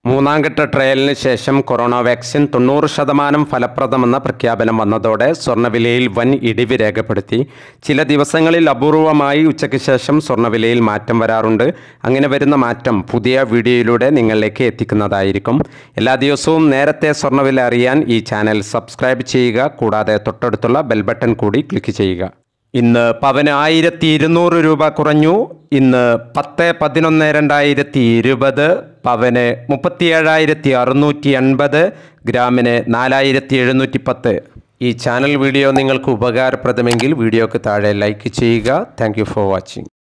മൂന്നാം ഘട്ട ട്രയലിന് ശേഷം കൊറോണ വാക്സിൻ തൊണ്ണൂറ് ശതമാനം ഫലപ്രദമെന്ന പ്രഖ്യാപനം വന്നതോടെ സ്വർണ്ണവിലയിൽ വൻ ഇടിവ് രേഖപ്പെടുത്തി ചില ദിവസങ്ങളിൽ അപൂർവമായി ഉച്ചയ്ക്ക് ശേഷം സ്വർണ്ണവിലയിൽ മാറ്റം വരാറുണ്ട് അങ്ങനെ വരുന്ന മാറ്റം പുതിയ വീഡിയോയിലൂടെ നിങ്ങളിലേക്ക് എത്തിക്കുന്നതായിരിക്കും എല്ലാ ദിവസവും നേരത്തെ സ്വർണ്ണവില അറിയാൻ ഈ ചാനൽ സബ്സ്ക്രൈബ് ചെയ്യുക കൂടാതെ തൊട്ടടുത്തുള്ള ബെൽ ബട്ടൺ കൂടി ക്ലിക്ക് ചെയ്യുക ഇന്ന് പവന് ആയിരത്തി ഇരുന്നൂറ് രൂപ കുറഞ്ഞു ഇന്ന് പത്ത് പതിനൊന്ന് രണ്ടായിരത്തി ഇരുപത് പവന് മുപ്പത്തിയേഴായിരത്തി അറുന്നൂറ്റി എൺപത് ഗ്രാമിന് നാലായിരത്തി എഴുന്നൂറ്റി പത്ത് ഈ ചാനൽ വീഡിയോ നിങ്ങൾക്ക് ഉപകാരപ്രദമെങ്കിൽ വീഡിയോക്ക് താഴെ ലൈക്ക് ചെയ്യുക താങ്ക് ഫോർ വാച്ചിങ്